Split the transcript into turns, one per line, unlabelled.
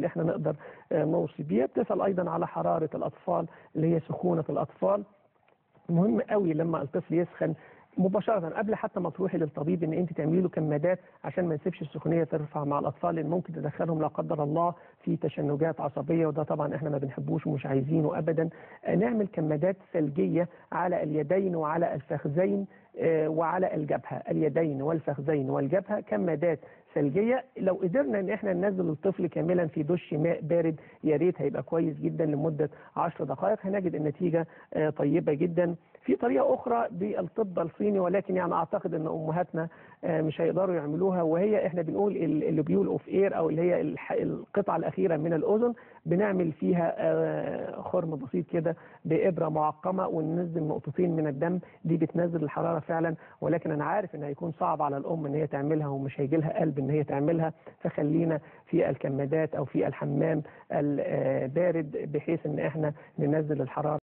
اللي احنا نقدر آه، نوصي بيها بتسال ايضا على حراره الاطفال اللي هي سخونه الاطفال مهم قوي لما الطفل يسخن مباشرة قبل حتى ما تروحي للطبيب ان انت تعملي له كمادات عشان ما نسيبش السخونية ترفع مع الاطفال لان ممكن تدخلهم لا قدر الله في تشنجات عصبية وده طبعا احنا ما بنحبوش ومش عايزينه ابدا آه، نعمل كمادات ثلجية على اليدين وعلى الفخذين آه، وعلى الجبهة اليدين والفخذين والجبهة كمادات ثلجية لو قدرنا ان احنا ننزل الطفل كاملا في دش ماء بارد يا ريت هيبقى كويس جدا لمدة 10 دقائق هنجد النتيجة آه، طيبة جدا في طريقة أخرى بالطب الصيني ولكن يعني أعتقد أن أمهاتنا آه، مش هيقدروا يعملوها وهي إحنا بنقول ال- اللوبيول أوف إير أو اللي هي الح- القطعة الأخيرة من الأذن بنعمل فيها آه، خرم بسيط كده بإبرة معقمة وننزل نقطتين من الدم دي بتنزل الحرارة فعلا ولكن أنا عارف إن هيكون صعب على الأم إن هي تعملها ومش هيجي لها قلب إن هي تعملها فخلينا في الكمادات أو في الحمام البارد بحيث إن إحنا ننزل الحرارة